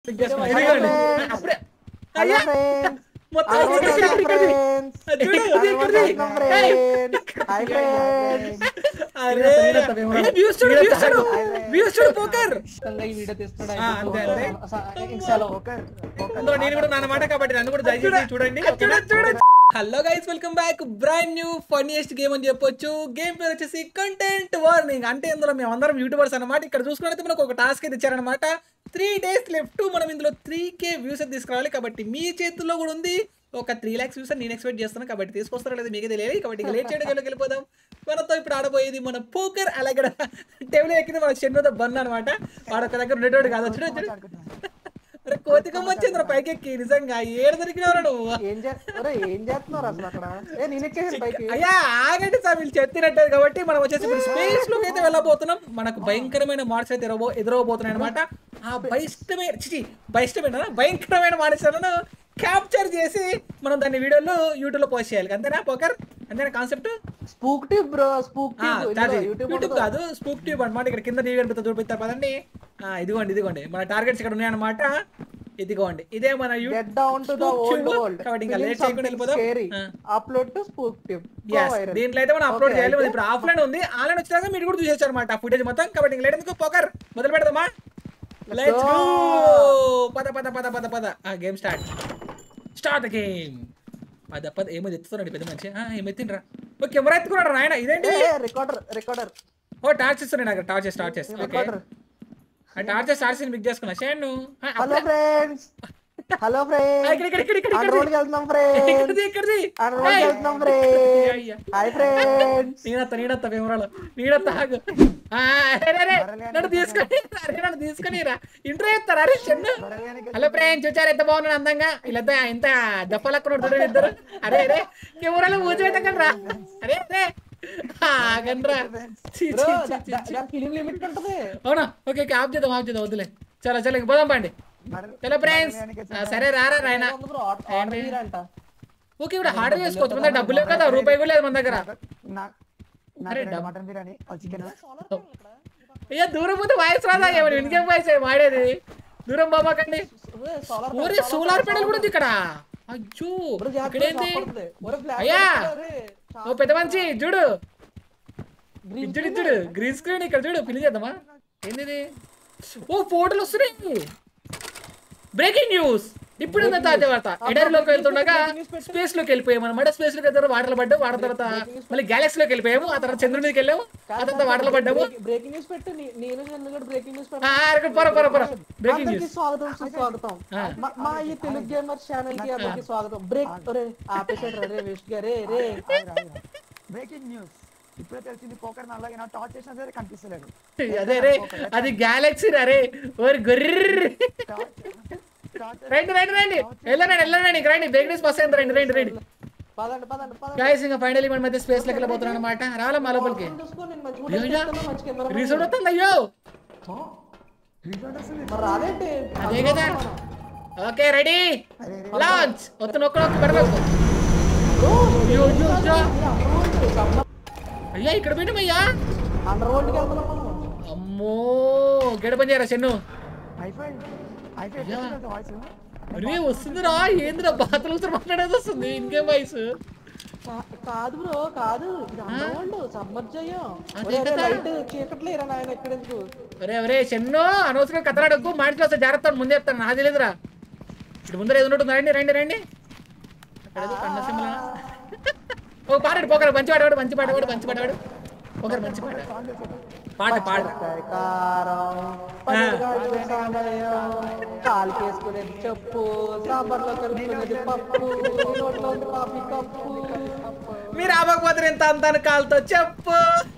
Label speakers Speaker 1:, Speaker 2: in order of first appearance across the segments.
Speaker 1: Pick చేసుకున్నా.
Speaker 2: Hello,
Speaker 1: ఇదిగోండి.
Speaker 2: friends.
Speaker 1: అప్పుడే
Speaker 2: హలో
Speaker 1: అయ్యా
Speaker 2: ఫ్రెండ్స్
Speaker 1: మొత్తం
Speaker 2: హాయ్
Speaker 1: ఇక్కడ, ఇక్కడ, ఇక్కడ, ఇక్కడ.
Speaker 2: ఫ్రెండ్స్
Speaker 1: అది చూడు, ఇది ఇక్కడిది. ఏయ్.
Speaker 2: హాయ్ ఫ్రెండ్స్
Speaker 1: అరే
Speaker 3: తినేస్తా, తినేస్తా,
Speaker 1: ఏ, views చూడు, views చూడు. views చూడు, పోకర్.
Speaker 3: ఖచ్చితంగా ఈ వీడియో తీస్తున్నాడు
Speaker 1: ఆ, అంతే, అంతే. అందులో నేను కూడా నా మాట కాబట్టి నన్ను కూడా దయచేసి చూడండి hello guys welcome back brand new funniest game అని చెప్పొచ్చు గేమ్ పేరు వచ్చేసి కంటెంట్ వార్నింగ్ అంటే ఇందులో మేము అందరం యూట్యూబర్స్ అనమాట ఇక్కడ చూసుకున్నట్టు మనకు ఒక టాస్క్ అయితే ఇచ్చారనమాట త్రీ డేస్ లెఫ్ట్ మనం ఇందులో త్రీ కే వ్యూస్ అయితే తీసుకురావాలి కాబట్టి మీ చేతుల్లో కూడా ఉంది ఒక త్రీ ల్యాక్స్ వ్యూస్ నేను ఎక్స్పెక్ట్ చేస్తాను కాబట్టి తీసుకొస్తారో లేదు మీకే తెలియాలి కాబట్టి ఇక లేట్ చేయడం గెలుకి వెళ్ళిపోదాం మనతో ఇప్పుడు ఆడబోయేది మన పోకర్ అలాగే టేబుల్ ఎక్కింది మన చెన్నుతో బన్ అనమాట వాడు ఒక దగ్గర ఉండేటోడు కాదు చూడు చూడు అరే కోతికమ్మ వచ్చిందిరా పైకెక్కి నిజంగా ఏడు దొరికినవరా నువ్వు
Speaker 2: ఏం చేస్తున్నారా ఏం చేస్తున్నారు అసలు అక్కడ ఏ నేను ఎక్కేసాను పైకి
Speaker 1: అయ్యా ఆగండి సార్ వీళ్ళు చెప్తున్నట్టు కాబట్టి మనం వచ్చేసి ఇప్పుడు స్పేస్ లోకి అయితే వెళ్ళబోతున్నాం మనకు భయంకరమైన మార్క్స్ అయితే ఎదురవో ఎదురవబోతున్నాయి అనమాట ఆ బహిష్టమైన చిచి బహిష్టమైన భయంకరమైన మార్క్స్లను క్యాప్చర్ చేసి మనం దాన్ని వీడియోలో యూట్యూబ్ లో పోస్ట్ చేయాలి అంతేనా పోకర్ అంతేనా concept
Speaker 2: spook tube bro spook tube YouTube
Speaker 1: YouTube కాదు స్పూక్ ట్యూబ్ అనమాట ఇక్కడ కింద నీళ్ళు కనిపిస్తుంది చూపిస్తారు పదండి ఆ, ఇదిగోండి ఇదిగోండి మన టార్గెట్స్ ఇక్కడ ఉన్నాయన్నమాట ఇదిగోండి ఇదే మన you
Speaker 2: get down to the
Speaker 1: Spook
Speaker 2: old
Speaker 1: tube.
Speaker 2: World
Speaker 1: కాబట్టి ఇంకా లేట్ చేయకుండా వెళ్ళిపోదాం
Speaker 2: స్కేరీ
Speaker 1: ఆ.
Speaker 2: Upload to spook tube
Speaker 1: Yes, దీంట్లో అయితే మనం అప్లోడ్
Speaker 2: Okay,
Speaker 1: చేయాలి
Speaker 2: అయితే-
Speaker 1: ఇప్పుడు ఆఫ్లైన్ ఉంది ఆన్లైన్ వచ్చాక మీరు కూడా చూసేచ్చు అనమాట ఫుటేజ్ మొత్తం కాబట్టి ఇంకా లేట్ ఎందుకు పోకర్ మొదలు పెడదామా లెట్స్ గో పద పద పద పద పద ఆ గేమ్ స్టార్ట్ స్టార్ట్ గేమ్ పద పద ఏమో ఎత్తుతున్నాడు పెద్ద మంచి ఏం ఎత్తిండ్రా ఓ కెమెరా ఎత్తుకున్నాడు నాయన ఇదేంటి
Speaker 2: రికార్డర్ రికార్డర్
Speaker 1: ఓ టార్చ్ ఇస్తున్నాడు నాకు టార్చ్ టార్చ్ ఓకే
Speaker 2: రికార్డర్
Speaker 1: ఆ టార్చ్ టార్చ్ పిక్ చేసుకున్నా షేను
Speaker 2: హలో ఫ్రెండ్స్ హలో ఫ్రెండ్స్
Speaker 1: ఇక్కడ ఇక్కడ ఇక్కడ ఇక్కడ
Speaker 2: ఆ
Speaker 1: ఇక్కడ
Speaker 2: రోడ్కి వెళ్తున్నాం ఫ్రెండ్స్
Speaker 1: ఇక్కడిది ఇక్కడిది
Speaker 2: ఆ రోడ్కి వెళ్తున్నాం ఫ్రెండ్స్ హాయ్ ఫ్రెండ్స్
Speaker 1: నీడత్త నీడత్త విమరాలు నీడత్త ఆగు ఆ, అరే, అరే, అరే, నన్ను తీసుకొని అరే నన్ను తీసుకొని రా ఇంటర్ చేస్తారా అరే చిన్న హలో ఫ్రెండ్స్ చూచారు ఎంత బాగున్నాడు అందంగా వీళ్ళంతా ఇంత దఫలక్కున్నాడు చూడండి ఇద్దరు అరే అరే కెమెరాలో ఊచి పెట్టకండి రా అరే అరే ఆగండి రా ఛీ,
Speaker 2: బ్రో
Speaker 1: ఛీ, ఛీ, ఛీ, ఛీ.
Speaker 2: దానికి ఫిలిం లిమిట్ ఉంటుంది
Speaker 1: అవునా ఓకే ఓకే ఆఫ్ చేద్దాం ఆఫ్ చేద్దాం వద్దులే చాలా చాలా ఇంక పోదాం పండి హలో ఫ్రెండ్స్ సరే రారా నాయన
Speaker 2: ఉంది బ్రో ఆర్డర్ అంట
Speaker 1: ఓకే ఇప్పుడు హార్డర్ చేసుకోవచ్చు మన దగ్గర డబ్బులు లేవు కదా రూపాయి కూడా లేదు మన దగ్గర అరే డబ్బు
Speaker 4: మటన్ బిర్యానీ చికెన్
Speaker 1: అయ్యా దూరం పోతే వాయిస్ రాదా ఏమని వెనుకేం వాయిస్ వాడేది దూరం బాబాకండి
Speaker 2: సోలార్
Speaker 1: ఊరే సోలార్ పెడల్ కూడా ఉంది ఇక్కడ అయ్యో ఇక్కడేంది అయ్యా ఓ పెద్ద మంచి చూడు ఇచ్చుడు ఇచ్చుడు గ్రీన్ స్క్రీన్ ఇక్కడ చూడు ఫిల్ చేద్దామా ఏంది ఇది? ఓ ఫోటోలు వస్తున్నాయి బ్రేకింగ్ న్యూస్ ఇప్పుడు ఉన్న తాజా వార్త ఎడరిలోకి వెళ్తుండగా స్పేస్ లోకి వెళ్ళిపోయాము అనమాట స్పేస్ లోకి వెళ్తారు వాటర్లు పడ్డాము వాటర్ తర్వాత మళ్ళీ గెలాక్సీలోకి వెళ్ళిపోయాము ఆ తర్వాత చంద్రుడి మీదకి వెళ్ళాము ఆ తర్వాత వాటర్లు పడ్డాము
Speaker 2: బ్రేకింగ్ న్యూస్ పెట్టు నీ- నేను ఎందుకంటే బ్రేకింగ్ న్యూస్
Speaker 1: ఆ, అక్కడ పొర పొర పొర బ్రేకింగ్
Speaker 2: అందరికీ
Speaker 1: న్యూస్
Speaker 2: స్వాగతం సుస్వాగతం మా- మా ఈ తెలుగు గేమర్ ఛానల్ కి అందరికీ స్వాగతం బ్రేక్ రే ఆపేసాడు రే వేస్ట్ గా రే రే
Speaker 4: బ్రేకింగ్ న్యూస్ ఇప్పుడే తెలిసింది పోకర్ అలాగే నా టార్చ్ చేసినా సరే కనిపిస్తలేడు
Speaker 1: అదే రే అది గ్యాలక్సీ రే ఓరి గొర్రె
Speaker 4: టార్చ్
Speaker 1: రండి రండి రండి వెళ్ళండి వెళ్ళండి ఇక రండి బ్రేక్ న్యూస్ బస్ అయింది రండి రండి రండి
Speaker 2: పదండి పదండి పదండి
Speaker 1: గాయస్ ఇంకా ఫైనల్లీ మన మధ్య స్పేస్ లోకి వెళ్ళిపోతున్నాం అనమాట రాలా మా లోపలికి
Speaker 2: చూసుకో నేను మంచి
Speaker 1: అయ్యో, అయ్యో.
Speaker 2: ఫోటో మంచి కెమెరా
Speaker 1: రీసౌండ్ వస్తుంది అయ్యో
Speaker 2: మరి రాదేంటి
Speaker 1: అదే కదా ఓకే రెడీ లాంచ్ ఒత్తు నొక్కు నొక్కు పెడలకు అయ్యో అయ్యో అయ్యో. అయ్యా ఇక్కడ పోయినామయ్యా
Speaker 2: అండర్ వరల్డ్ కి వెళ్తున్నాం మనం
Speaker 1: అమ్మో గడపని చేయరా చెన్ను
Speaker 4: ఐఫై ఐఫై
Speaker 1: యా.
Speaker 4: వాయిస్
Speaker 1: అరే వస్తుందిరా ఏందిరా బాత్రూమ్స్ మాట్లాడేది వస్తుంది ఇంకేం వాయిస్
Speaker 2: కా- కాదు బ్రో కాదు ఇది అండర్ వరల్డ్ సబ్మర్జ్ అయ్యాం
Speaker 1: అదే కదా.
Speaker 2: లైట్ చీకట్లేరా నాయన ఎక్కడ ఎందుకు
Speaker 1: ఒరే ఒరే చెన్ను అనవసరంగా కథలాడకు మా ఇంట్లో వస్తే జాగ్రత్త ముందే చెప్తాను నాకు తెలియదురా ఇటు ముందర ఏదో ఉంటుంది రండి రండి రండి అక్కడ ఏదో కన్న సింబల్ ఓ పాడాడు పోకరు మంచి పాడవాడు మంచి పాడవాడు మంచి పాడవాడు ఒకరు మంచి పాడ పాట పాట
Speaker 2: కారం పన్నెండు సమయం కాలు కేసుకునేది చెప్పు సాంబార్లో కలుపుకునేది పప్పు నోట్లో ఉంది కాఫీ కప్పు
Speaker 1: మీరు అవ్వకపోతే ఇంత అంతాను కాలుతో చెప్పు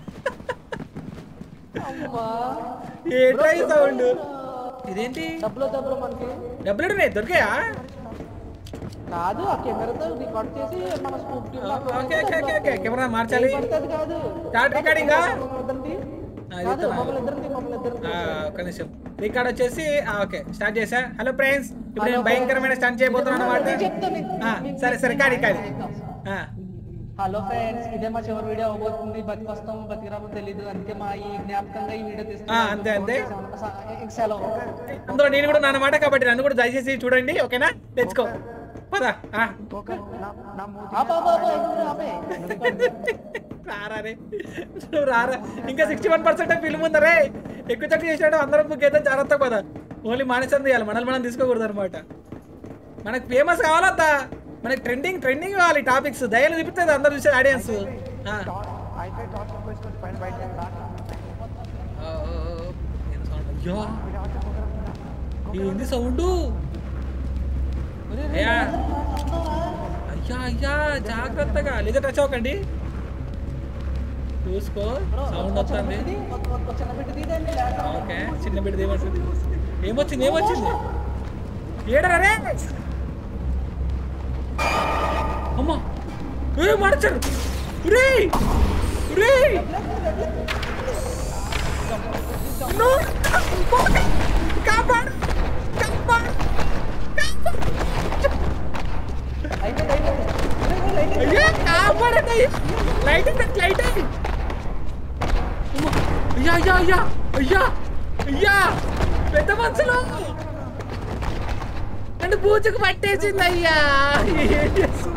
Speaker 2: అమ్మా
Speaker 1: ఏంటో ఈ సౌండ్ ఇదేంటి
Speaker 2: డబ్బులు డబ్బులు మనకి
Speaker 1: డబ్బులు ఉన్నాయి దొరికాయా
Speaker 2: కాదు ఆ కెమెరాతో రికార్డ్ చేసి మన scoop
Speaker 1: okay okay okay okay camera మార్చాలి
Speaker 2: పడుతుంది కాదు
Speaker 1: స్టార్ట్ రికార్డింగా
Speaker 2: మమ్మల్ని ఇద్దరిది
Speaker 1: ఆ,
Speaker 2: కాదు
Speaker 1: చెప్తున్నా.
Speaker 2: మమ్మల్ని ఇద్దరిది మమ్మల్ని ఇద్దరిది
Speaker 1: ఒక్క నిమిషం రికార్డ్ వచ్చేసి ఆ, ఓకే స్టార్ట్ చేసా హలో ఫ్రెండ్స్ ఇప్పుడు నేను భయంకరమైన స్టంట్ చేయబోతున్నాను
Speaker 2: నేను
Speaker 1: అనమాట
Speaker 2: చెప్తాను
Speaker 1: ఆ, సరే సరే కాడి కాడి ఆ,
Speaker 2: హలో ఫ్రెండ్స్ ఇదే మా చివరి వీడియో అవబోతుంది బతికొస్తాం బతికిరామో తెలీదు అందుకే మా ఈ జ్ఞాపకంగా ఈ వీడియో
Speaker 1: ఆ, అంతే, అంతే.
Speaker 2: తీస్తున్నాం సెలవు
Speaker 1: అందులో నేను కూడా నా మాట కాబట్టి నన్ను కూడా దయచేసి చూడండి ఓకేనా తెచ్చుకో పద ఆ,
Speaker 4: పోకర్ నా నా మూతి
Speaker 2: ఆపు, ఆపు, ఆపు, ఆపు, ఆపే.
Speaker 1: రారా రే నువ్వు రారా ఇంకా సిక్స్టీ వన్ పర్సెంట్ ఫిల్మ్ ఉందరే ఎక్కువ చక్క చేసాడు అందరం బుక్ అయితే జాగ్రత్త పద ఓన్లీ మానేసం తీయాలి మనల్ని మనం తీసుకోకూడదు అనమాట మనకు ఫేమస్ కావాలద్దా మనకి ట్రెండింగ్ ట్రెండింగ్ కావాలి టాపిక్స్ దయలు చూపిస్తుంది అందరు చూసే ఆడియన్స్
Speaker 4: అయితే టార్చ్ వేసుకొని పైన బయట
Speaker 1: అయ్యో ఏంది సౌండ్ అయ్యా అయ్యా అయ్యా జాగ్రత్తగా లేదా టచ్ అవ్వకండి చూసుకో సౌండ్ వస్తుంది
Speaker 2: ఇది ఒక- ఒక చిన్న బిడ్డ తీదండి లేక
Speaker 1: ఓకే చిన్న బిడ్డ ఏమొచ్చింది ఏమొచ్చింది ఏమొచ్చింది ఏడరా రే అమ్మా ఏ మార్చారు రే రే నో కాపాడు కాపాడు
Speaker 2: అయిపోయింది అయిపోయింది ఇదిగో లైట్ వేసి.
Speaker 1: అయ్యా కాపాడండి లైట్ లైట్ లైట్ అయ్యా అయ్యా అయ్యా అయ్యా అయ్యా పెద్ద మనుషులు నన్ను బూజుకు పట్టేసింది అయ్యా ఏం చేస్తుంది?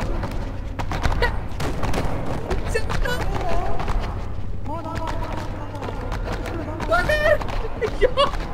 Speaker 1: చెప్పు. వదర్. అయ్యో.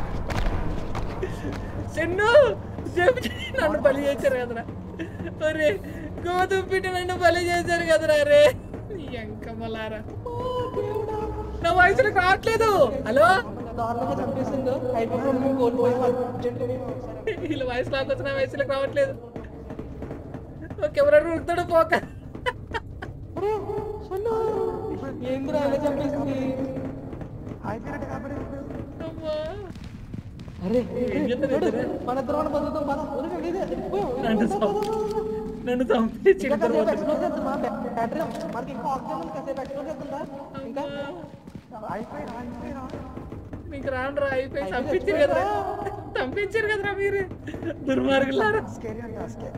Speaker 1: చెన్ను చెప్పి నన్ను బలి చేశారు కదరా అరే గోధుమ పిండి నన్ను బలి చేశారు కదరా రే ఎంకమ్మలారా నా వయసులో రావట్లేదు హలో
Speaker 2: దారుణంగా చంపేసిండు అయిపోయి మేము కోల్పోయాం అర్జెంట్గా మేము ఒకసారి
Speaker 1: వీళ్ళ వయసులో వచ్చిన వయసులోకి రావట్లేదు ఓకే ఎవరు ఉడుతాడు పోక
Speaker 2: అరే, సొన్నా. ఏందిరా ఇలా చంపేసింది
Speaker 4: అయిపోయినట్టు కాబట్టి
Speaker 1: అమ్మా.
Speaker 2: అరే
Speaker 1: ఏం చేస్తారు
Speaker 2: చూడు,
Speaker 1: ఇద్దరు?
Speaker 2: మన ఇద్దరం బతుకుతాం పద వదిలేయ్, ఇదే, వెళ్ళిపోయాం.
Speaker 1: నన్ను చంప- నన్ను చంపించి
Speaker 2: ఇంకా కాసేపు ఎక్స్ప్లోర్ చేద్దామా బ్యాటరీ మనకి ఇంకా ఆక్సిజన్ ఉంది కాసేపు ఎక్స్ప్లోర్ చేద్దాం ఇంకా
Speaker 4: అయిపోయినా అయిపోయినా
Speaker 1: నీకు రాను రా అయిపోయి చంపించారు కదరా చంపించారు కదరా మీరు దుర్మార్గులారా
Speaker 4: స్కేరీ అంట స్కేరీ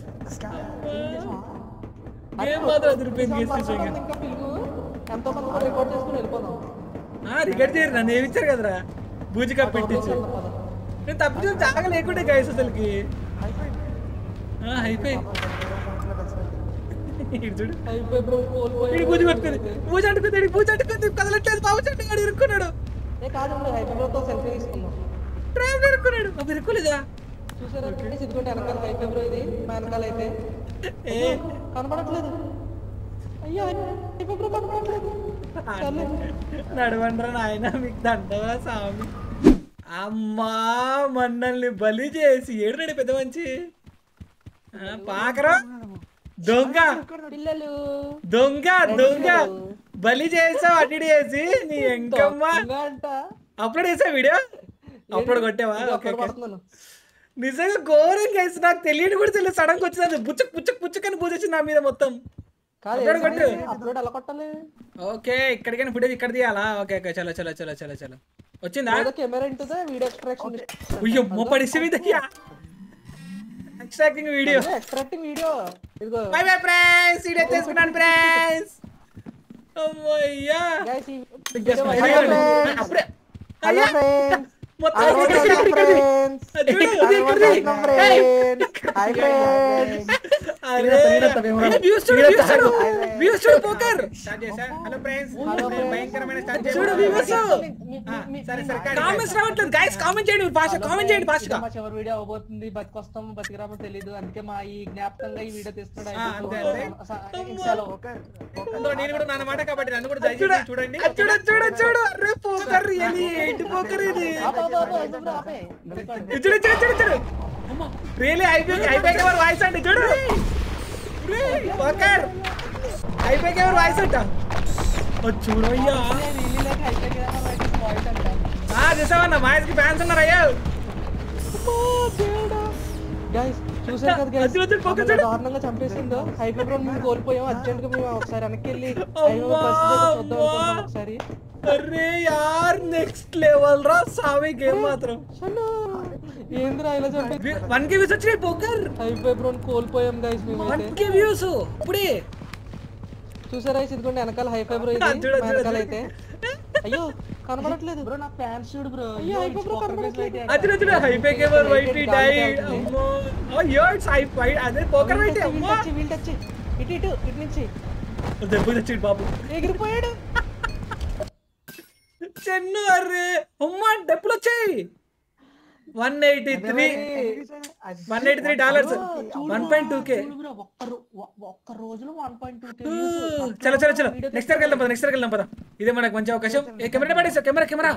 Speaker 1: ఏం మాత్రం దుర్పేం చేస్తే
Speaker 2: ఇంకా పిలుగు ఎంతో మంది రికార్డ్ చేసుకుని వెళ్ళిపోదాం
Speaker 1: రికార్డ్ చేయరు నన్ను ఏమిచ్చారు కదరా బూజిగా పెట్టించు
Speaker 2: పద.
Speaker 1: నేను తప్పించిన జాగ లేకుండే గైస్ అసలుకి
Speaker 4: అయిపోయింది
Speaker 1: ఆ, అయిపోయి ఇటు చూడు
Speaker 2: అయిపోయి బ్రో కోల్పోయి
Speaker 1: ఇటు పూజ పట్టుకుంది పూజ అంటుకుంది ఇటు పూజ అంటుకుంది కదలట్లేదు బాబు చెట్టు గాడు ఇరుక్కున్నాడు
Speaker 2: ఏ కాదు హైపీబ్రోతో సెల్ఫీ తీసుకుందాం
Speaker 1: ట్రావెల్ ఇరుక్కున్నాడు అప్పుడు ఇరుక్కోలేదా
Speaker 2: చూసారా ఇదిగోండి వెనకాల హైపీబ్రో ఇది మా వెనకాల అయితే
Speaker 1: ఏ
Speaker 2: కనపడట్లేదు అయ్యో హైపీబ్రో కనపడట్లేదు సర్లే.
Speaker 1: నడవండ్రా నాయన మీకు దండవా స్వామి అమ్మా మన్నల్ని బలి చేసి ఏడునాడు పెద్ద మంచి ఆ, పాకరా దొంగ
Speaker 2: పిల్లలు
Speaker 1: దొంగ దొంగ బలి చేసావు అటు ఇటు చేసి నీ ఎంకమ్మ
Speaker 2: ఇంకా అంట
Speaker 1: అప్లోడ్ చేసావు వీడియో అప్లోడ్ కొట్టావా
Speaker 2: ఇది
Speaker 1: ఓకే
Speaker 2: అక్కడ
Speaker 1: ఓకే
Speaker 2: పడుతున్నాను
Speaker 1: నిజంగా ఘోరం కేసు నాకు తెలియని కూడా తెలియదు సడన్ గా వచ్చింది బుచ్చక్ బుచ్చక్ బుచ్చక్ అని పూజొచ్చింది నా మీద మొత్తం
Speaker 2: కాదు
Speaker 1: అప్లోడ్ కొట్టు
Speaker 2: అప్లోడ్ ఎలా కొట్టాలి
Speaker 1: ఓకే ఇక్కడికైనా ఫుటేజ్ ఇక్కడ తీయాలా ఓకే ఓకే చలో చలో చలో చలో చలో వచ్చిందా
Speaker 2: ఏదో కెమెరా ఇంటుందా వీడియో ఎక్స్ట్రాక్షన్
Speaker 1: అయ్యో మొప్పడిసి మీదయ్యా ఎక్స్ట్రాక్టింగ్ వీడియో
Speaker 2: ఎక్స్ట్రాక్టింగ్ వీడియో ఇదిగో
Speaker 1: బై బై ఫ్రెండ్స్ వీడియో చేసుకున్నాను ఫ్రెండ్స్ అమ్మయ్యా
Speaker 2: guys, ఈ
Speaker 1: Yes, my
Speaker 2: Hello,
Speaker 1: friend.
Speaker 2: friends.
Speaker 1: అప్పుడే
Speaker 2: హలో
Speaker 1: అయ్యా
Speaker 2: ఫ్రెండ్స్
Speaker 1: మొత్తం
Speaker 2: హలో
Speaker 1: ఇక్కడ, ఇక్కడ, ఇక్కడ, ఇక్కడ.
Speaker 2: ఫ్రెండ్స్
Speaker 1: అది చూడు, ఇది ఇక్కడిది.
Speaker 2: ఫ్రెండ్స్ హాయ్ ఫ్రెండ్స్
Speaker 1: అరే, ఏ, views చూడు, views చూడు. Views చూడు, పోకర్. హలో ఫ్రెండ్స్ భయంకరమైన స్టార్ట్ చూడు వ్యూవర్స్ సరే సరే కామెంట్స్ రావట్లేదు గైస్ కామెంట్ చేయండి భాష కామెంట్ చేయండి భాషగా
Speaker 2: మా చివరి వీడియో అవబోతుంది బతికొస్తాం బతికిరామో తెలీదు అందుకే మా ఈ జ్ఞాపకంగా ఈ వీడియో తీస్తున్నాడు
Speaker 1: ఆ, అంతే, అంతే.
Speaker 2: సెలవు
Speaker 1: అందులో నేను కూడా నా మాట కాబట్టి నన్ను కూడా దయచేసి చూడండి చూడు చూడు చూడు అరే పోకర్ రియలీ ఏంటి పోకర్ ఇది
Speaker 2: ఆపు, ఆపు, ఆపు, ఆపు, ఆపే.
Speaker 1: ఇది చూడు చూడు చూడు చూడు రియలీ అయిపోయి అయిపోయి ఎవరు వాయిస్ అంటే చూడు పోకర్ అయిపోయి ఎవరు వాయిస్ అంట ఓ చూడయ్యా
Speaker 2: నేను ఇల్లు లేక అయిపోయింది కదా, వాడికి voice అంట.
Speaker 1: ఆ చూసావన్న వాయిస్ కి ఫ్యాన్స్ ఉన్నారు అయ్యో
Speaker 2: Guys, చూసారు కదా guys?
Speaker 1: అదిగో చూడు, పోకర్
Speaker 2: అసలు
Speaker 1: చూడు.
Speaker 2: దారుణంగా చంపేసిందో హైపర్ మేము కోల్పోయాం అర్జెంట్ గా మేము ఒకసారి వెనక్కి వెళ్ళి
Speaker 1: అమ్మా,
Speaker 2: చూద్దాం
Speaker 1: అమ్మా.
Speaker 2: అనుకున్నాం ఒకసారి
Speaker 1: అరే యార్ నెక్స్ట్ లెవెల్ రా సామి గేమ్ మాత్రం
Speaker 2: అన్నా, ఏందిరా ఇలా చంపి
Speaker 1: వన్ కే వ్యూస్ వచ్చినాయి పోకర్
Speaker 2: హైపర్ కోల్పోయాం గైస్
Speaker 1: వన్
Speaker 2: మేమైతే
Speaker 1: కే వ్యూస్ ఇప్పుడే
Speaker 2: చూసారా ఇదిగోండి వెనకాల హై ఫైబర్ ఇది
Speaker 1: చూడు,
Speaker 2: మా
Speaker 1: చూడు,
Speaker 2: వెనకాల
Speaker 1: చూడు.
Speaker 2: అయితే అయ్యో కనబడట్లేదు
Speaker 4: బ్రో నా ఫ్యాన్స్ చూడు బ్రో
Speaker 2: అయ్యో హై ఫైబర్ కనబడట్లేదు
Speaker 1: అదిన అదిన హైపే కేబర్ వైట్ డై అమ్మో అయ్యో ఇట్స్ హై ఫై అదే పోకర్ వైట్
Speaker 2: వీల్
Speaker 1: అమ్మో
Speaker 2: టచ్ వీల్ టచ్ ఇటు ఇటు ఇటు నుంచి
Speaker 1: దెబ్బ తెచ్చిండు బాబు
Speaker 2: ఎగిరిపోయాడు
Speaker 1: చెన్ను అర్రే అమ్మా డబ్బులు వచ్చాయి one eighty three one eighty three dollars one point two K
Speaker 2: చూడు బ్రో ఒక్క రో- ఒ- ఒక్క రోజులో వన్ పాయింట్ టూ
Speaker 1: చలో చలో చలో నెక్స్ట్ ఇయర్కి వెళ్దాం పద నెక్స్ట్ ఇయర్కి వెళ్దాం పద ఇదే మనకు మంచి అవకాశం ఏ కెమెరా పడేసా కెమెరా కెమెరా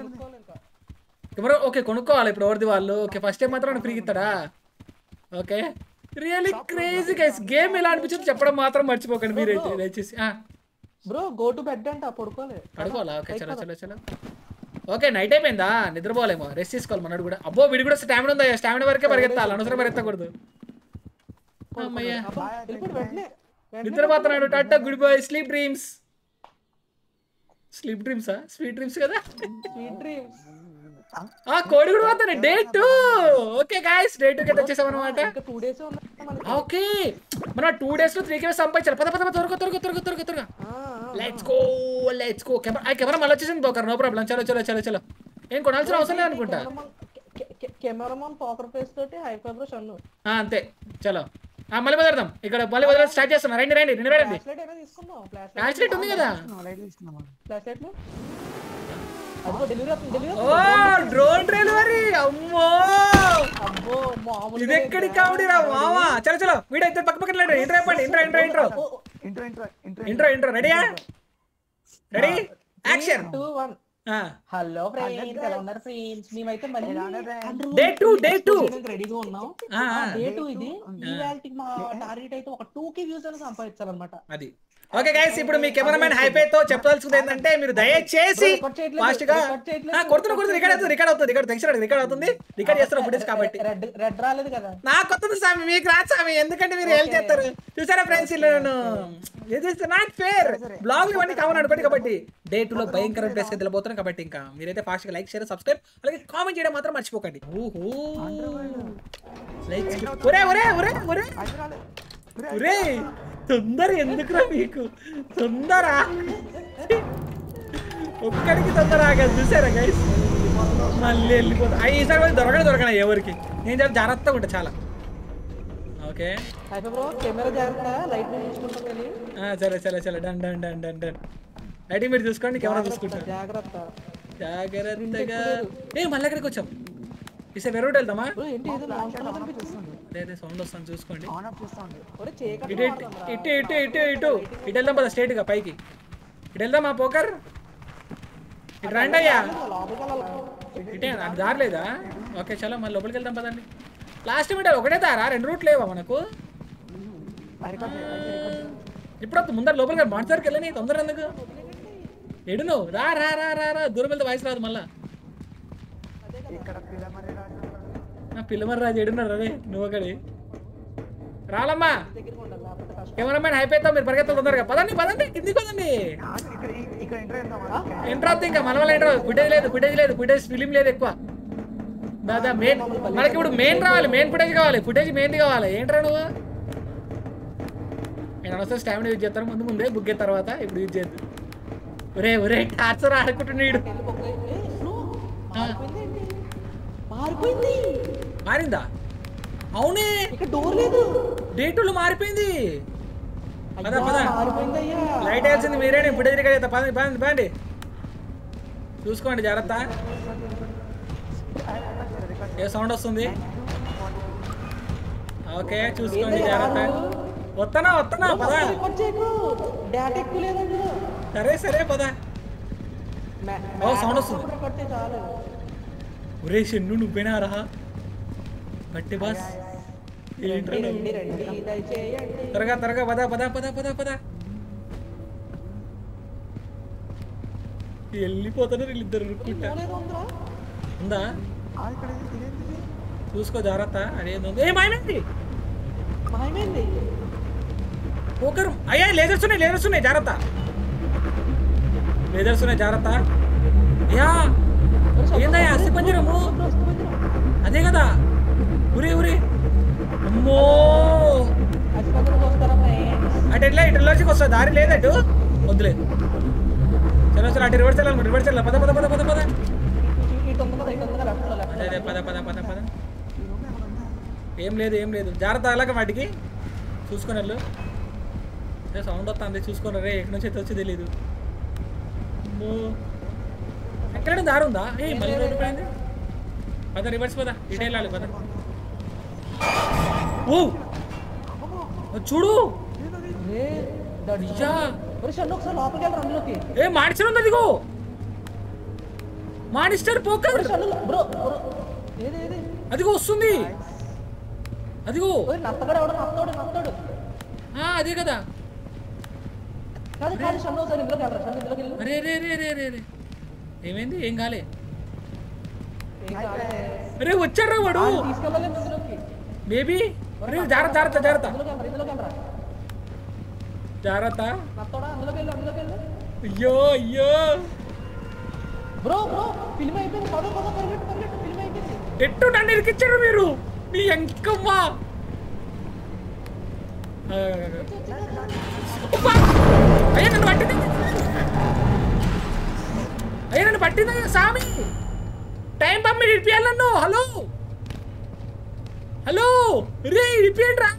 Speaker 1: కెమెరా ఓకే కొనుక్కోవాలి ఇప్పుడు ఎవరిది వాళ్ళు ఓకే ఫస్ట్ టైం మాత్రం ఫ్రీ ఇస్తాడా okay really crazy guys game ఎలా అనిపించింది చెప్పడం మాత్రం మర్చిపోకండి మీరైతే దయచేసి ఆ,
Speaker 2: బ్రో గో టు బెడ్ అంట పడుకోలే
Speaker 1: పడుకోవాలా ఓకే చలో చలో చలో ఓకే నైట్ అయిపోయిందా నిద్రపోలేమో రెస్ట్ తీసుకోవాలి మనడు కూడా అబ్బో వీడి కూడా స్టామినా ఉందా స్టామినా వరకే పరిగెత్తాలి అనవసరం పరిగెత్తకూడదు అమ్మయ్యా
Speaker 2: అబ్బా, వెళ్ళిపోయాడు వెంటనే వెంటనే
Speaker 1: నిద్రపోతున్నాడు tata good bye sleep dreams sleep డ్రీమ్సా స్వీట్ డ్రీమ్స్ కదా
Speaker 2: స్వీట్ డ్రీమ్స్
Speaker 1: ఆ కోడి కూడా పోతాను day two okay guys day two కి వచ్చేసాం అనమాట
Speaker 2: ఇంకా టూ డేస్ ఉన్నాయి మనకి
Speaker 1: ఓకే మన టూ డేస్ లో త్రీ కే సంపాదించాలి పద పద పద త్వరగా త్వరగా త్వరగా త్వరగా త్వరగా
Speaker 2: ఆ, ఆ.
Speaker 1: Let's go let's go camera ఆ కెమెరా మళ్ళీ వచ్చేసింది పోకర్ నో ప్రాబ్లం చలో చలో చలో చలో ఏం కొనాల్సిన అవసరం లేదు అనుకుంటా
Speaker 2: కెమెరామన్- కె- కె- కెమెరామన్ పాకర్ ఫేస్ తోటి హై ఫైబర్ షన్ను
Speaker 1: ఆ, అంతే చలో ఆ, మళ్ళీ వదలదాం ఇక్కడ మళ్ళీ వదలడం స్టార్ట్ చేస్తున్నా రండి రండి రెండు రండి
Speaker 2: ఫ్లాష్ లైట్ అయినా తీసుకుందాం ఫ్లాష్ లైట్
Speaker 1: ఫ్లాష్ లైట్ ఉంది కదా
Speaker 4: లైట్ తీసుకున్నాం
Speaker 2: ఫ్లాష్ లైట్ అదిగో డెలివరీ అవుతుంది డెలివరీ
Speaker 1: ఓ డ్రోన్ డెలివరీ అమ్మో
Speaker 2: అబ్బో మామూలు
Speaker 1: ఇది ఎక్కడి కామెడీ రా మావా చలో చలో వీడియో ఇద్దరు పక్క పక్కన లేండి ఇంట్రో చెప్పండి intro intro intro
Speaker 4: intro intro intro
Speaker 1: intro intro రెడీయా ready action
Speaker 2: two one hello friends ఎలా ఉన్నారు ఫ్రెండ్స్ మేమైతే మళ్ళీ
Speaker 1: డే టూ డే టూ
Speaker 2: రెడీగా ఉన్నాం డే టూ ఇది ఈ వాల్టీ మా టార్గెట్ అయితే ఒక టూ కి వ్యూస్ అని సంపాదించాలన్నమాట
Speaker 1: అది ఓకే గైస్ ఇప్పుడు మీ కెమెరామెన్ హైపే తో చెప్పాల్సింది ఏంటంటే మీరు దయచేసి
Speaker 2: రికార్డ్ చేయట్లేదు,
Speaker 1: ఫాస్ట్ గా
Speaker 2: రికార్డ్ చేయట్లేదు.
Speaker 1: ఆ, కొడుతున్నా కొడుతున్నా రికార్డ్ అవుతుంది రికార్డ్ అవుతుంది రికార్డ్ టెన్షన్ రికార్డ్ అవుతుంది రికార్డ్ చేస్తున్న ఫుటేజ్ కాబట్టి
Speaker 2: రెడ్ రెడ్ రాలేదు కదా
Speaker 1: నాకు కొత్తది స్వామి మీకు రాదు స్వామి ఎందుకంటే మీరు హెల్ప్ చేస్తారు చూసారా ఫ్రెండ్స్ నేను ఇది నాట్ ఫేర్ బ్లాగ్ ఇవన్నీ కావాలి అనుకోండి కాబట్టి డే టూ లో భయంకర ప్లేస్ కి వెళ్ళిపోతున్నాం కాబట్టి ఇంకా మీరైతే ఫాస్ట్ గా లైక్ షేర్ సబ్స్క్రైబ్ అలాగే కామెంట్ చేయడం మాత్రం మర్చిపోకండి ఓహో లైక్ ఒరే ఒరే ఒరే ఒరే ఒరే తొందర ఎందుకురా మీకు తొందర ఒక్కడికి తొందర ఆగదు చూసారా గైస్ మళ్ళీ వెళ్ళిపోతా అయ్యి ఈసారి మరి దొరకనే దొరకనా ఎవరికి నేను చాలా జాగ్రత్తగా ఉంటా చాలా ఓకే
Speaker 2: హైపర్ బ్రో కెమెరా జాగ్రత్త లైట్ చూసుకుంటాం కానీ
Speaker 1: ఆ, సరే సరే సరే done done done done done అయితే మీరు చూసుకోండి కెమెరా చూసుకుంటాను
Speaker 2: జాగ్రత్త
Speaker 1: జాగ్రత్తగా ఏ మళ్ళీ ఎక్కడికి వచ్చాం ఈసారి వేరే వెళ్దామా
Speaker 2: బ్రో ఏంటి ఏదో లాంగ్ లో కనిపిస్తుంది
Speaker 1: అదే అదే సౌండ్ వస్తాను చూసుకోండి
Speaker 4: ఆన్ ఆఫ్ చేస్తా ఉంది
Speaker 2: ఒరే చీకటి
Speaker 1: ఇటు ఇటు ఇటు ఇటు ఇటు ఇటు ఇటు వెళ్దాం పద స్ట్రైట్గా పైకి ఇటు వెళ్దాం ఆ పోకర్ ఇటు రండి అయ్యా
Speaker 2: లోపలికి వెళ్ళాలి
Speaker 1: ఇటే నాకు దారి లేదా ఓకే చలో మళ్ళీ లోపలికి వెళ్దాం పదండి లాస్ట్ మీటర్ ఒకటే దారా రెండు రూట్ లేవా మనకు ఇప్పుడు వద్దు, ముందర లోపలికి మాట్లాడికి వెళ్ళని తొందర ఎందుకు ఎడు నువ్వు రా రా రా రా రా దూరం వెళ్తే వాయిస్ రాదు మళ్ళా
Speaker 4: ఇక్కడ పిల్లమరి రాజు
Speaker 1: నా పిల్లమరి రాజు ఎడున్నారు రే నువ్వు ఒకటి రాలమ్మా
Speaker 2: దగ్గరికి ఉండాలి లేకపోతే కష్టం
Speaker 1: కెమెరామెన్ అయిపోతాం మీరు పరిగెత్తాలి తొందరగా పదండి పదండి కిందికి పదండి
Speaker 4: ఆ, ఇక్కడ ఇక్కడ ఎంటర్ చేద్దామా
Speaker 1: ఎంటర్ అవుతుంది ఇంకా మన వల్ల ఎంటర్ ఫుటేజ్ లేదు ఫుటేజ్ లేదు ఫుటేజ్ ఫిలిం లేదు ఎక్కువ దాదా మెయిన్ మనకి ఇప్పుడు మెయిన్ రావాలి మెయిన్ ఫుటేజ్ కావాలి ఫుటేజ్ మెయిన్ కావాలి ఏంట్రా నువ్వు నేను అనవసరం స్టామినా యూజ్ చేస్తాను ముందు ముందే బుక్ అయిన తర్వాత ఇప్పుడు యూజ్ చేయద్దు ఒరే ఒరే టార్చర్ ఆడుకుంటున్నాడు
Speaker 2: వెళ్ళి బొక్క ఏ, slow. మారిపోయింది ఏంటి? మారిపోయింది
Speaker 1: మారిందా అవునే
Speaker 2: ఇక్కడ డోర్ లేదు
Speaker 1: డేటులు మారిపోయింది పద
Speaker 2: అయ్యా,
Speaker 1: పద
Speaker 2: మారిపోయింది అయ్యా
Speaker 1: లైట్ వేయాల్సింది మీరే నేను ఫుటేజ్ రికార్డ్ చేస్తా పదండి పదండి పదండి చూసుకోండి జాగ్రత్త ఏ సౌండ్ వస్తుంది ఓకే చూసుకోండి జాగ్రత్త వస్తానా వస్తానా పదా
Speaker 2: రికార్డ్ చేయకు డేటా ఎక్కువ లేదండి
Speaker 1: సరే సరే పదా ఓ, sound వస్తుంది.
Speaker 2: రికార్డ్ చేయి చాలు
Speaker 1: ఒరే షెన్ను నువ్వేనా రా బట్టి బాస్ ఏంట్రా నువ్వు?
Speaker 2: రండి రండి దయచేయండి
Speaker 1: త్వరగా త్వరగా పద పద పద పద పద వెళ్ళిపోతారు వీళ్ళిద్దరు రుక్కుంటా
Speaker 2: పోలేదు ఉందిరా
Speaker 1: ఉందా
Speaker 4: ఆ, ఇక్కడ ఇది- ఇదేంటిది
Speaker 1: చూసుకో జాగ్రత్త అదేంది ఏ మాయమైంది
Speaker 2: మాయమైంది
Speaker 1: పోకరు అయ్యా లేజర్స్ ఉన్నాయి లేజర్స్ ఉన్నాయి జాగ్రత్త లేజర్స్ ఉన్నాయి జాగ్రత్త అయ్యా ఏందయ్యా అస్థి పంజరము అదే కదా ఉరి ఉరి అమ్మో
Speaker 2: ఆసుపత్రికి వస్తారా ఫ్రెండ్స్
Speaker 1: అటు ఎట్లా ఇటు లోకి వస్తుంది దారి లేదటు వద్దులేదు చలో చలో అటు రివర్స్ వెళ్ళాలి రివర్స్ వెళ్ళాలి పద పద పద పద పద
Speaker 2: ఇటు- ఇటు ఉంది కదా ఇటు ఉంది కదా లెఫ్ట్ లో లెఫ్ట్
Speaker 1: అదే అదే పద పద పద పద ఏం లేదు ఏం లేదు జాగ్రత్త అలాగ వాటికి చూసుకొని వెళ్ళు అదే సౌండ్ వస్తుంది చూసుకొని రే ఎక్కడి నుంచి అయితే వచ్చి తెలీదు అమ్మో. ఎక్కడైనా దారి ఉందా ఏ మళ్ళీ రోడ్డు పడింది పద రివర్స్ పద ఇటు వెళ్ళాలి పద ఓ అది చూడు
Speaker 2: రే దడ్జు
Speaker 1: అయ్యా
Speaker 2: ఒరే షన్ను ఒకసారి లోపలికి వెళ్ళరు అందులోకి
Speaker 1: ఏ మాడిచిన ఉంది అదిగో మాడిస్టర్ పోకర్
Speaker 2: ఒరే షన్ను బ్రో బ్రో ఏది ఏది
Speaker 1: అదిగో వస్తుంది అదిగో
Speaker 2: ఒరే నత్తగాడు ఎవడో నత్తోడు నత్తోడు
Speaker 1: ఆ, అదే కదా
Speaker 2: కాదు కాదు షన్ను ఒకసారి ఇందులోకి వెళ్ళరా షన్ను ఇందులోకి వెళ్ళు
Speaker 1: అరే రే రే రే రే రే ఏమైంది ఏం కాలే
Speaker 2: ఏం కాదే.
Speaker 1: అరే వచ్చారా వాడు
Speaker 2: వాళ్ళు తీసుకెళ్ళాలి ఇందులోకి
Speaker 1: బేబీ అరే జాగ్రత్త జాగ్రత్త జాగ్రత్త
Speaker 2: ఇందులోకి వెళ్ళరా ఇందులోకి వెళ్ళరా
Speaker 1: జాగ్రత్త
Speaker 2: నత్తోడా అందులోకి వెళ్ళు అందులోకి వెళ్ళు
Speaker 1: అయ్యో అయ్యో
Speaker 2: బ్రో బ్రో ఫిల్మ్ అయిపోయింది పద పద పరిగెట్టు పరిగెట్టు ఫిల్మ్ అయిపోయింది
Speaker 1: ఎట్టు నన్ను ఇరికిచ్చారు మీరు మీ ఎంకమ్మా ఆ, అబ్బా! అయ్యా నన్ను పట్టింది అయ్యా నన్ను పట్టింది సామి టైం పంపి ఇడిపియాలి నన్ను హలో హలో రే ఇడిపియండి రా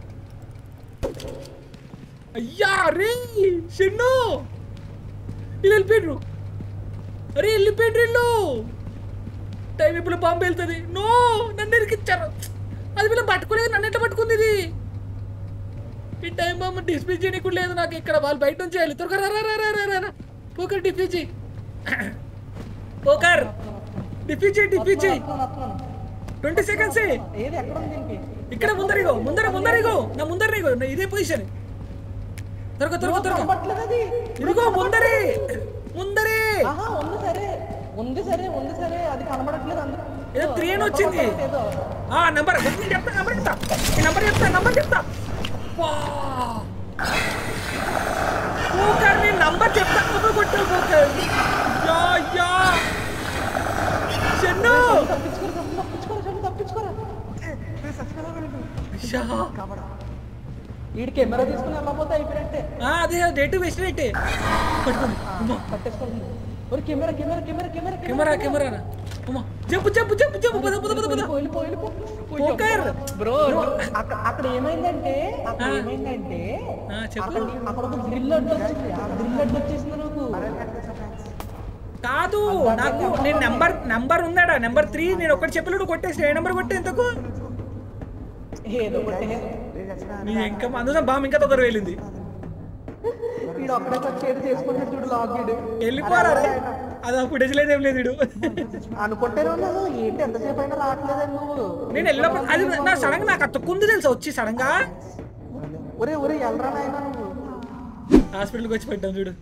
Speaker 1: అయ్యా రే షెన్ను వీళ్ళు వెళ్ళిపోయిండ్రు అరే వెళ్ళిపోయిండ్రు వీళ్ళు టైం ఇప్పుడు బాంబు వెళ్తుంది నో నన్ను ఇరికిచ్చారు అది వీళ్ళు పట్టుకోలేదు నన్ను ఎట్లా పట్టుకుంది ఇది ఈ టైం బాంబు డిస్ప్లే చేయడానికి కూడా లేదు నాకు ఇక్కడ వాళ్ళు బయట నుంచి వెళ్ళి త్వరగా రా రా రా రా రా రా రా పోకర్ డిఫ్యూజ్ చేయి పోకర్ డిఫ్యూజ్ చేయి డిఫ్యూజ్ చేయి
Speaker 2: వస్తున్నాను, వస్తున్నాను.
Speaker 1: ట్వంటీ సెకండ్స్
Speaker 2: ఏది ఎక్కడ ఉంది దీనికి
Speaker 1: ఇక్కడ ముందరిగో ముందర ముందరిగో నా ముందరిగో నా ఇదే పొజిషన్ త్వరగా త్వరగా త్వరగా
Speaker 2: కనబట్లేదు అది
Speaker 1: ఇదిగో ముందరే ముందరే
Speaker 2: ఆహా ఉంది సరే ఉంది సరే ఉంది సరే అది కనబడట్లేదు అందులో
Speaker 1: ఏదో త్రీ అని వచ్చింది
Speaker 2: ఏదో
Speaker 1: ఆ నంబర్ నేను చెప్తా నంబర్ చెప్తా ఈ నంబర్ చెప్తా నంబర్ చెప్తా వా పోకర్ నేను నంబర్ చెప్తా నువ్వు కొట్టావు పోకర్ యా యా చెన్ను
Speaker 2: తప్పించుకోరు తప్పించుకోరు తప్పించుకోరు తప్పించుకోరా
Speaker 1: యా.
Speaker 2: వీడి కెమెరా తీసుకుని వెళ్ళకపోతే అయిపోయినట్టే
Speaker 1: ఆ, అదే డేట్ వేస్ట్ రేటే పట్టుకుంది అమ్మా
Speaker 2: పట్టేసుకుంటుంది ఒరే camera camera camera camera
Speaker 1: camera camera రా. అమ్మా జంపు జంపు జంపు జంపు పద పద పద పద
Speaker 2: పోయి పోయి
Speaker 1: పోకర్
Speaker 2: బ్రో అక్కడ అక్కడ ఏమైందంటే అక్కడ
Speaker 1: ఆ.
Speaker 2: ఏమైందంటే
Speaker 1: ఆ, చెప్పు
Speaker 2: అక్కడ అక్కడ ఒక డ్రిల్ అడ్డు వచ్చింది ఆ డ్రిల్ అడ్డు వచ్చేసింది నాకు
Speaker 1: కాదు నాకు నేను నెంబర్ నెంబర్ ఉందాడా నెంబర్ త్రీ నేను ఒకటి చెప్పలేడు కొట్టేసి ఏ నెంబర్ కొట్టే ఎంతకు
Speaker 2: ఏదో ఒకటి
Speaker 1: నీ ఇంకా అందులో బామ్ ఇంకా తొందర వెళ్ళింది
Speaker 2: వీడు ఒక్కడే వచ్చి ఏదో చేసుకుంటాడు చూడు లాగ్ వీడు
Speaker 1: వెళ్ళిపోరా రే. అది ఆ ఫుటేజ్ లేదు ఏం లేదు వీడు
Speaker 2: అనుకుంటేనే ఉన్నాను ఏంటి ఎంతసేపు అయినా రావట్లేదని నువ్వు
Speaker 1: నేను వెళ్ళినప్పుడు అది నా సడన్ గా నాకు అతక్కుంది తెలుసా వచ్చి సడన్ గా
Speaker 2: ఒరే ఒరే ఎల్రా నాయనా నువ్వు
Speaker 1: హాస్పిటల్కి వచ్చి పెట్టాం చూడు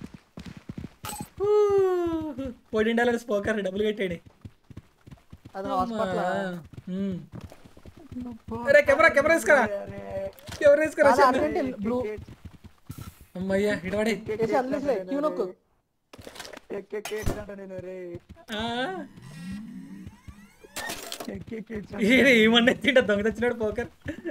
Speaker 1: ఫోర్టీన్ డాలర్స్ పోకర్ డబ్బులు కట్టాడు
Speaker 2: అది హాస్పిటల్
Speaker 1: ఉమ్. అరే కెమెరా కెమెరా తీసుకురా కెమెరా తీసుకురా
Speaker 2: అటువంటి బ్లూ
Speaker 1: అమ్మయ్యా ఇడవాడే
Speaker 2: వేసి అందులో క్యూ నొక్కు
Speaker 4: నేను రే
Speaker 1: ఆ,
Speaker 4: ఎక్కి
Speaker 1: ఈయన ఏమన్నా తింటా దొంగ తెచ్చినాడు పోకర్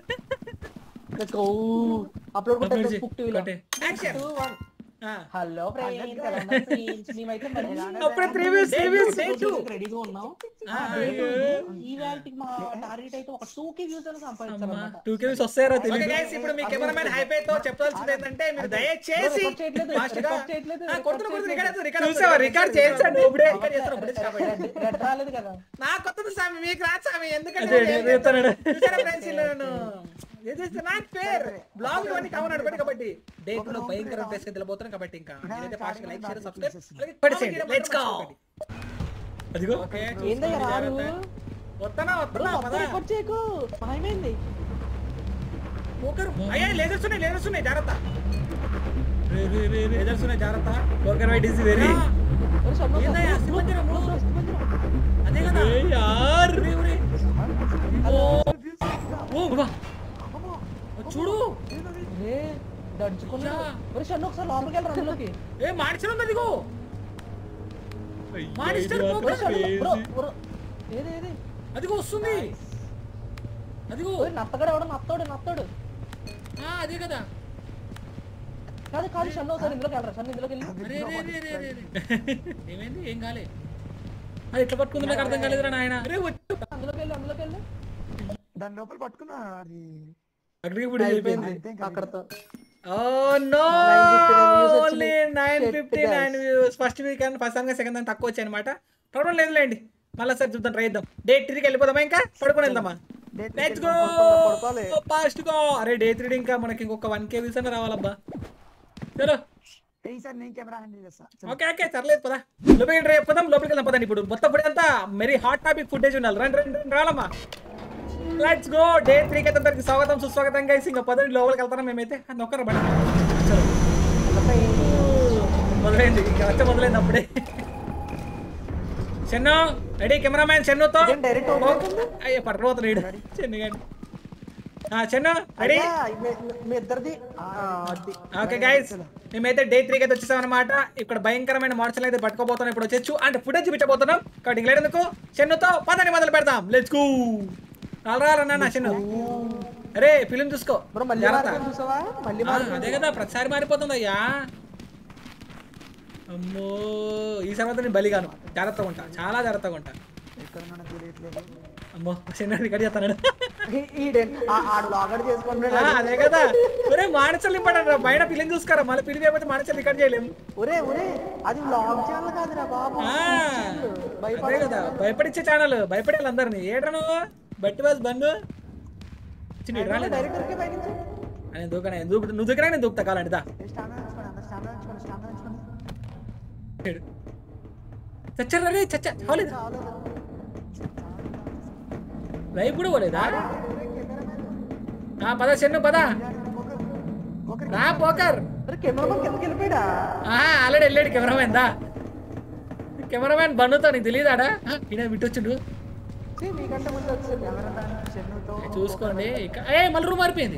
Speaker 2: అప్లోడ్
Speaker 1: Upload
Speaker 2: కొట్టే
Speaker 1: చేయి.
Speaker 2: బుక్ టీవీలో
Speaker 1: కొట్టే. Action.
Speaker 2: ఆ. హలో ఫ్రెండ్స్ మేమైతే మరి
Speaker 1: అప్పుడే త్రీ వీక్స్ త్రీ వీక్స్
Speaker 2: రెడీగా ఉన్నాం
Speaker 1: ఆ,
Speaker 2: ఈ వాటికి మా టార్గెట్ అయితే ఒక టూ కి వ్యూస్ అని సంపాదించాలన్నమాట
Speaker 1: టూ కేవీస్ వస్తాయో తెలియదు ఇప్పుడు మీ కెమెరామెన్ హైపే తో చెప్పాల్సింది ఏంటంటే మీరు దయచేసి
Speaker 2: రికార్డ్ చేయట్లేదు,
Speaker 1: fast గా-
Speaker 2: రికార్డ్ చేయట్లేదు,
Speaker 1: ఆ, కొడుతున్నా,
Speaker 2: రికార్డ్
Speaker 1: కొడుతున్నా, రికార్డ్
Speaker 2: చేయట్లేదు.
Speaker 1: చేస్తున్నా, రికార్డ్ చూసావా రికార్డ్ చేయించండి ఇప్పుడే రికార్డ్ చేస్తున్నా, ఇప్పుడే కాబట్టి.
Speaker 2: రెడ్- రెడ్ రాలేదు కదా
Speaker 1: నా కొత్తది స్వామి మీకు రాదు స్వామి ఎందుకంటే
Speaker 2: అదే,
Speaker 1: నేను
Speaker 2: అదే
Speaker 1: చెప్తాను. చూసారా ఫ్రెండ్స్ ఇలా నేను This is not fair. Vlog ఇవన్నీ కావాలి అనుకోండి కాబట్టి డేట్ లో భయంకర డ్రెస్ వెళ్ళబోతున్నాం కాబట్టి ఇంకా మీరైతే ఫాస్ట్ లైక్ షేర్ సబ్స్క్రైబ్ పడిచేయండి లెట్స్ గో అదిగో
Speaker 2: ఏందయ్యా రారు
Speaker 1: వస్తానా
Speaker 2: బ్రో
Speaker 1: వస్తానా పద
Speaker 2: రికార్డ్ చేయకు భయమైంది
Speaker 1: పోకర్ అయ్యా లేజర్స్ ఉన్నాయి లేజర్స్ ఉన్నాయి జాగ్రత్త లేజర్స్ ఉన్నాయి జాగ్రత్త పోకర్ వైట్ ఇస్ వెరీ
Speaker 2: ఒరే షర్మ,
Speaker 1: ఏందయ్యా,
Speaker 2: బ్రో,
Speaker 1: అస్థిపంజరం,
Speaker 2: బ్రో,
Speaker 1: బ్రో.
Speaker 2: బ్రో, అస్థిపంజరం.
Speaker 1: అదే కదా యార్ ఓ బాబా చూడు
Speaker 2: రే, దడుచుకున్నాడు.
Speaker 1: యా.
Speaker 2: ఒరే షన్ను, ఒకసారి లోపలికి వెళ్ళరా అందులోకి
Speaker 1: ఏ మాడిచిన ఉంది అదిగో మాడిస్టర్
Speaker 2: ఒరే
Speaker 1: పోకర్
Speaker 2: షన్ను, బ్రో, బ్రో. ఏది ఏది
Speaker 1: అదిగో వస్తుంది అదిగో
Speaker 2: ఒరే నత్తగాడు ఎవడో నత్తోడు నత్తోడు
Speaker 1: ఆ, అదే కదా
Speaker 2: కాదు కాదు షన్ను ఒకసారి ఇందులోకి వెళ్ళరా షన్ను ఇందులోకి వెళ్ళి
Speaker 1: అరే రే రే రే రే రే. ఏమైంది ఏం కాలే అది ఎట్లా పట్టుకుంది నాకు అర్థం కాలేదురా నాయన అరే వచ్చి
Speaker 2: అందులోకి వెళ్ళి అందులోకి వెళ్ళి
Speaker 4: దాని లోపల పట్టుకున్నా అది
Speaker 1: అక్కడికి ఇప్పుడు అయిపోయింది
Speaker 2: అయిపోయింది అక్కడతో
Speaker 1: ఓ నో
Speaker 2: 959 views వచ్చినాయి.
Speaker 1: Only nine
Speaker 2: Shit,
Speaker 1: fifty nine
Speaker 2: guys.
Speaker 1: Views first week and first దానికి సెకండ్ దానికి తక్కువ వచ్చాయి అనమాట ప్రాబ్లం లేదులేండి మళ్ళీ సార్ చూద్దాం ట్రై చేద్దాం డే త్రీకి వెళ్ళిపోదామా ఇంకా పడుకొని వెళ్దామా
Speaker 4: Day three
Speaker 1: లెట్స్ గో
Speaker 2: పడుకోవాలి.
Speaker 1: ఫాస్ట్ గో అరే డే త్రీ ఇంకా మనకి ఇంకొక వన్ కే వ్యూస్ అన్న రావాలబ్బా చలో
Speaker 4: ఈసారి నేను కెమెరా హ్యాండిల్ చేస్తా
Speaker 1: ఓకే ఓకే సర్లేదు పదా లోపలికి రేపు పదాం లోపలికి వెళ్దాం పదండి ఇప్పుడు మొత్తం ఫుడ్ అంతా మెరీ హాట్ టాపిక్ ఫుటేజ్ ఉండాలి రండి రండి రండి రాలమ్మా లెట్స్ గో డే త్రీకి అయితే అందరికి స్వాగతం సుస్వాగతం గైస్ ఇంకా పదండి లోపలికి వెళ్తారా మేమైతే అది ఒక్కరు బండి చలో మొదలైంది ఇంకా వచ్చే మొదలైంది అప్పుడే చెన్ను రెడీ కెమెరామ్యాన్ చెన్నుతో
Speaker 2: ఇదేం direct open అవుతుంది?
Speaker 1: అయ్యో పట్టుకుపోతున్నాడు చెన్ను గాని ఆ, చెన్ను రెడీ
Speaker 2: అయ్యా, మీ- మీ ఇద్దరిది ఆ, అది
Speaker 1: ఓకే గైస్ మేమైతే డే త్రీకి అయితే వచ్చేసాం అనమాట ఇక్కడ భయంకరమైన మోడల్స్ అయితే పట్టుకోబోతున్నాం ఇప్పుడు వచ్చేచ్చు అంటే ఫుటేజ్ చూపించబోతున్నాం కాబట్టి ఇంక లేడెందుకు చెన్నుతో పదని మొదలు పెడదాం లెట్స్ గో రాలరా నా చెన్ను అరే ఫిలిం చూసుకో
Speaker 2: బ్రో మళ్ళీ
Speaker 1: జాగ్రత్త.
Speaker 2: మారిపోయింది చూసావా మళ్ళీ
Speaker 1: ఆ,
Speaker 2: మారిపోయింది.
Speaker 1: అదే కదా ప్రతిసారి మారిపోతుంది అయ్యా అమ్మో ఈసారి మాత్రం నేను బలిగాను జాగ్రత్తగా ఉంటా చాలా జాగ్రత్తగా ఉంటా
Speaker 4: ఎక్కడ నుండి తెలియట్లేదు
Speaker 1: అమ్మో చిన్న రికార్డ్ చేస్తాడు
Speaker 2: ఈ- ఈడే ఆ- ఆడు లాగడ్ చేసుకుంటున్నాడు
Speaker 1: ఆ, అదే కదా ఒరే మానసలు నింపడండి బయట ఫిలిం చూసుకోరా మళ్ళీ ఫిలిం అయిపోతే మానసలు రికార్డ్ చేయలేము
Speaker 2: ఒరే ఒరే అది వ్లాగ్ ఛానల్ కాదురా బాబు
Speaker 1: ఆ, అదే
Speaker 2: భయపడే
Speaker 1: కదా భయపడిచ్చే ఛానల్ భయపడేయాలి అందరిని ఏడ్రా నువ్వు బట్టి బాస్ బండు చిన్న రాలేదు
Speaker 2: డైరెక్టర్ కి పైనుంచి
Speaker 1: నేను దూకనే దూకు నువ్వు దూకరా నేను దూకుతా కాలండి దా
Speaker 4: స్టాండ్ ఉంచుకోండి అందరు స్టాండ్ ఉంచుకోండి స్టాండ్ ఉంచుకోండి
Speaker 1: చచ్చారా రే చచ్చా చావలేదా
Speaker 2: చాలు
Speaker 1: లైవ్ కూడా పోలేదా ఆ, పద చెన్ను పద
Speaker 4: ఒకరి
Speaker 1: రా పోకర్
Speaker 2: అరే కెమెరామన్ కిందకి వెళ్ళిపోయాడా
Speaker 1: ఆహా ఆల్రెడీ వెళ్ళాడు కెమెరామెన్ దా కెమెరామెన్ బండుతో నీకు తెలియదాడా ఈయన విట్టొచ్చుడు
Speaker 2: ఛీ, మీకంటే ముందు వచ్చింది
Speaker 4: చెన్నుతో
Speaker 1: చూసుకోండి ఇక ఏ మళ్ళీ రూమ్ మారిపోయింది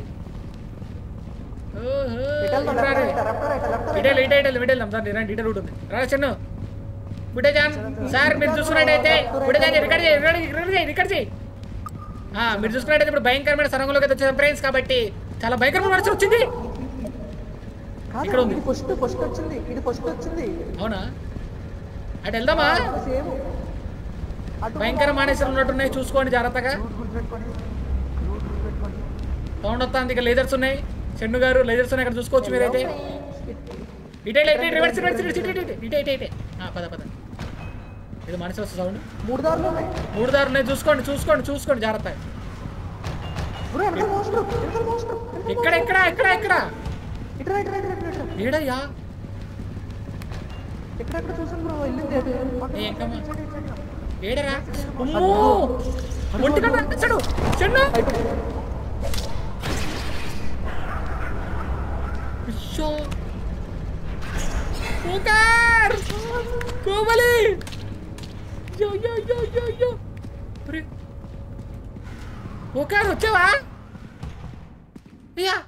Speaker 1: ఓహో
Speaker 2: ఇటల్
Speaker 1: ఇటు రా రే.
Speaker 2: లెఫ్ట్ రైట్ లెఫ్ట్ రైట్
Speaker 1: ఇటల్ ఇటే ఇటల్ ఇటల్ సార్ రండి ఇటే రూట్ ఉంది రా చెన్ను ఇటే జాన్ సార్ మీరు చూసుకున్నట్టయితే ఇటే జాన్ రికార్డ్ చేయి రికార్డ్ చేయి రికార్డ్ చేయి రికార్డ్ చేయి ఆ, మీరు చూసుకున్నట్టయితే ఇప్పుడు భయంకరమైన సరంగంలోకి అయితే వచ్చే ఫ్రెండ్స్ కాబట్టి చాలా భయంకరమైన మనసు వచ్చింది ఇక్కడ
Speaker 2: కాదు
Speaker 1: ఉంది.
Speaker 2: ఇది ఫస్ట్ ఫస్ట్ వచ్చింది ఇది ఫస్ట్ వచ్చింది
Speaker 1: అవునా అటు వెళ్దామా
Speaker 2: సేమ్ అటు
Speaker 1: భయంకర మానేశ్వరం ఉన్నట్టున్నాయి చూసుకోండి జాగ్రత్తగా
Speaker 4: రూట్ గుర్తుపెట్టుకోండి రూట్ గుర్తుపెట్టుకోండి
Speaker 1: సౌండ్ వస్తుంది ఇక లేజర్స్ ఉన్నాయి చెన్ను గారు లేజర్స్ ఉన్నాయి ఇక్కడ చూసుకోవచ్చు మీరైతే ఇటే ఇటే ఇటే రివర్స్ రివర్స్ రివర్స్ ఇటే ఇటే ఇటే ఇటే ఇటే ఆ, పద పద ఇది మనసు వస్తుంది సౌండ్
Speaker 2: మూడు దారులు ఉన్నాయి
Speaker 1: మూడు దారులు ఉన్నాయి చూసుకోండి చూసుకోండి చూసుకోండి జాగ్రత్త
Speaker 2: బ్రో వెనకాల మోస్టర్ వెనకాల మోస్టర్
Speaker 1: ఎక్కడ ఎక్కడ ఎక్కడ ఎక్కడ
Speaker 2: ఇటు రైట్ రైట్ రైట్ రైట్
Speaker 1: ఏడయ్యా
Speaker 2: ఎక్కడెక్కడ చూసాను బ్రో వెళ్ళింది అటు పక్కన.
Speaker 1: ఏ ఎంకమ్మా ఏడరా అమ్మో ఒంటి కన్నా చెడు చెన్ను అయ్యో కుకర్ కోమలి యో యో యో యో యో అరే కుకర్ వచ్చావా అయ్యా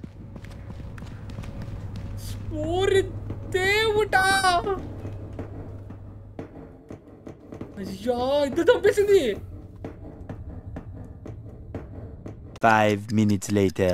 Speaker 1: ఓరి దేవుడా అయ్యా ఇద్దరు చంపేసింది
Speaker 3: Five minutes later.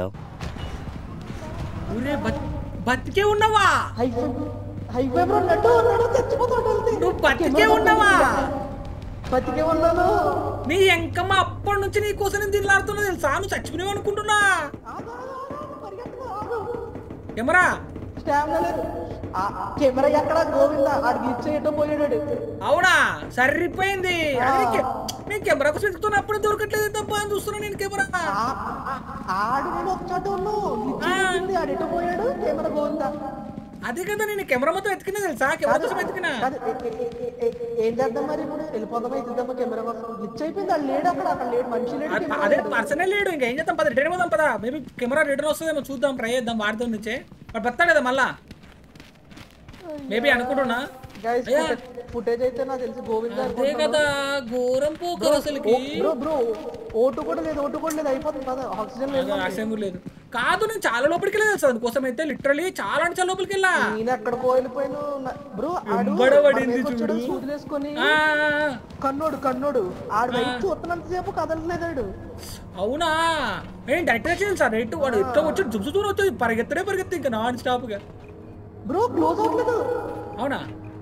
Speaker 1: ఒరే బత్- బతికే ఉన్నావా
Speaker 2: హైవే హైవే బ్రో నడు నడు చచ్చిపోతాడు వెళ్తే
Speaker 1: నువ్వు బతికే ఉన్నావా
Speaker 2: బతికే ఉన్నాను
Speaker 1: నీ ఎంకమ్మ అప్పటి నుంచి నీ కోసం నేను దిల్లాడుతున్నా తెలుసా నువ్వు చచ్చిపోయావు అనుకుంటున్నా
Speaker 2: ఆగు, ఆగు, ఆగు, పరిగెత్తు, ఆగు.
Speaker 1: కెమెరా
Speaker 2: స్టామినా లేదు ఆ, కెమెరా ఎక్కడ గోవింద ఆడు గ్లిచ్ చేయటం పోయాడు
Speaker 1: అవునా సరిపోయింది అదే కె- నేను కెమెరా కోసం వెతుకుతున్నప్పుడు దొరకట్లేదు తప్ప అని చూస్తున్నా నేను కెమెరా
Speaker 2: ఆ, ఆ, ఆడు నేను ఒక చోట ఉన్నావు గ్లిచ్
Speaker 1: ఆ.
Speaker 2: అయిపోయింది ఆడు ఎటు పోయాడు కెమెరా గోవింద
Speaker 1: అదే కదా నేను కెమెరా మొత్తం ఎత్తుకున్నా తెలుసా కెమెరా కోసం ఎత్తుకున్నా
Speaker 2: కాదు, ఏ- ఏ- ఏ- ఏ- ఏ- ఏం చేద్దాం మరి ఇప్పుడు వెళ్ళిపోదామా ఇద్దామా కెమెరా కోసం గ్లిచ్ అయిపోయింది ఆడు లేడు అక్కడ అక్కడ లేడు మనిషి లేడు
Speaker 1: అ-
Speaker 2: కెమెరా
Speaker 1: అదే
Speaker 2: లేడు.
Speaker 1: పర్సనే లేడు ఇంకా ఏం చేద్దాం పద రిటర్న్ పోదాం పదా మేబీ కెమెరా రిటర్న్ వస్తుందేమో చూద్దాం ట్రై చేద్దాం వాడితో నుంచే వాడు బతాడు కదా మళ్ళా మేబీ అనుకుంటున్నా
Speaker 2: గైస్
Speaker 1: అయ్యా.
Speaker 2: ఫుటేజ్ అయితే నాకు తెలిసి గోవింద
Speaker 1: అదే కదా ఘోరం పోకరు అసలుకి
Speaker 2: బ్రో బ్రో ఓటు కూడా లేదు ఓటు కూడా లేదు అయిపోతుంది కదా ఆక్సిజన్ లేదు
Speaker 1: అదే ఆశయం కూడా లేదు కాదు నేను చాలా లోపలికి వెళ్ళేది సార్ అందుకోసం అయితే లిటరలీ చాలా అంటే చాలా లోపలికి వెళ్ళా
Speaker 2: నేను ఎక్కడికో వెళ్ళిపోయాను నా- బ్రో ఆడు
Speaker 1: ఎంబడబడింది
Speaker 2: మన వైపు వచ్చాడు,
Speaker 1: చూడు.
Speaker 2: సూదులేసుకొని
Speaker 1: ఆ,
Speaker 2: కన్నోడు కన్నోడు ఆడు వైపు చూస్తున్నంతసేపు కదలలేదాడు
Speaker 1: అవునా నేను డైరెక్ట్ చేయాలి సార్ రైట్ వాడు ఎట్లా వచ్చి జుజు దూరం వచ్చి పరిగెత్తడే పరిగెత్తి ఇంకా నాన్ స్టాప్ గా
Speaker 2: బ్రో క్లోజ్ అవ్వట్లేదు
Speaker 1: అవునా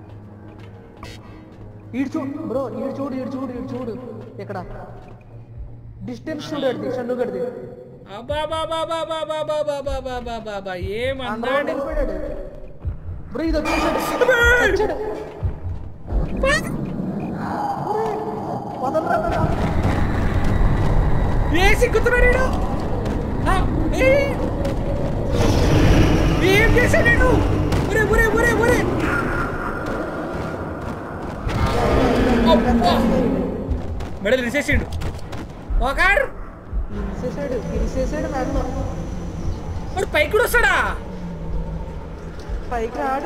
Speaker 2: ఈడు చూడు బ్రో ఈడు చూడు ఈడు చూడు ఈడు చూడు ఇక్కడ డిస్టెన్స్ చూడడిది షన్ను గడిది
Speaker 1: అబాబాబాబాబాబాబాబాబాబాబా ఏమన్నాడు
Speaker 2: అందరూ వెళ్ళిపోయాడు బ్రో ఇది వచ్చేసాడు వచ్చాడు ఒరేయ్, వదలరా నన్ను.
Speaker 1: ఏ సిగ్గుతున్నాడు ఈడు? ఆ, ఏ? ఏం చేశాడు ఈడు? ఒరే ఒరే ఒరే ఒరే అబ్బా మెడలు రిసేసిండు ఒకడు
Speaker 2: ఇరిసేసాడు ఇరిసేసాడు నన్ను
Speaker 1: వాడు పైకి కూడా వస్తాడా
Speaker 2: పైకి రాడు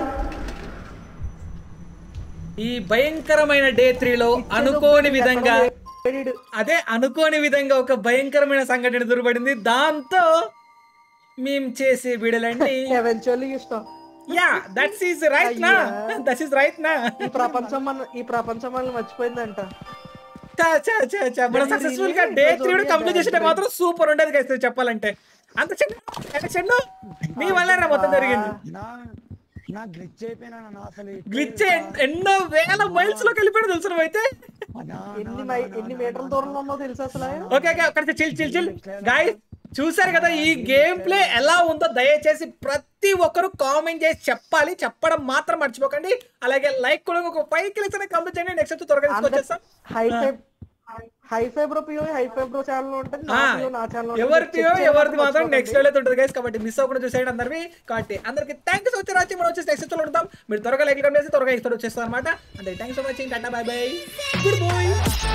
Speaker 1: ఈ భయంకరమైన డే త్రీలో అనుకోని విధంగా
Speaker 2: వీడు
Speaker 1: అదే అనుకోని విధంగా ఒక భయంకరమైన సంఘటన ఎదురుపడింది దాంతో మేము చేసే వీడియోలండి
Speaker 2: ఎవెన్చువల్లీ ఇష్టం
Speaker 1: యా దట్స్ ఈస్ రైట్ నా దట్స్ ఈస్ రైట్ నా
Speaker 2: ఈ ప్రపంచం మన ఈ ప్రపంచం మనల్ని మర్చిపోయిందంట
Speaker 1: చా చా చా చా మనం సక్సెస్ఫుల్ గా డే త్రీ కూడా కంప్లీట్ చేస్తే మాత్రం సూపర్ ఉండేది కదా చెప్పాలంటే అంత చిన్న చిన్న మీ వల్ల మొత్తం జరిగింది
Speaker 4: నా నా గ్లిచ్ అయిపోయినా నా అసలు ఈ-
Speaker 1: గ్లిచ్ ఎన్నో వేల మైల్స్ లోకి వెళ్ళిపోయాడు తెలుసు నువ్వైతే
Speaker 4: అన్నా,
Speaker 2: ఎన్ని మై- ఎన్ని మీటర్ల దూరంలో ఉందో తెలుసా అసలు
Speaker 1: ఓకే ఓకే అక్కడ చిల్ చిల్ చిల్ గాయ్ చూసారు కదా ఈ గేమ్ ప్లే ఎలా ఉందో దయచేసి ప్రతి ఒక్కరు కామెంట్ చేసి చెప్పాలి చెప్పడం మాత్రం మర్చిపోకండి అలాగే లైక్ కూడా ఒక ఫైవ్ కిలిక్స్ అనేది కంప్లీట్ చేయండి నెక్స్ట్ త్వరగా తీసుకొచ్చేస్తాం
Speaker 2: high five high five bro పియో హై ఫైవ్ బ్రో ఛానల్ ఉంటుంది నా
Speaker 1: ఆ,
Speaker 2: పియో నా ఛానల్
Speaker 1: ఎవరిదియో ఎవరిది మాత్రం నెక్స్ట్ లెవెల్ అయితే ఉంటుంది గైస్ కాబట్టి మిస్ అవ్వకుండా చూసేయండి అందరివి కాబట్టి అందరికి థ్యాంక్ యూ సో మచ్ రాచి మనం వచ్చేసి నెక్స్ట్ ఉంటాం మీరు త్వరగా లైక్ చేసి త్వరగా ఇస్తారు వచ్చేస్తాం అనమాట అంటే thank so much tata bye bye good bye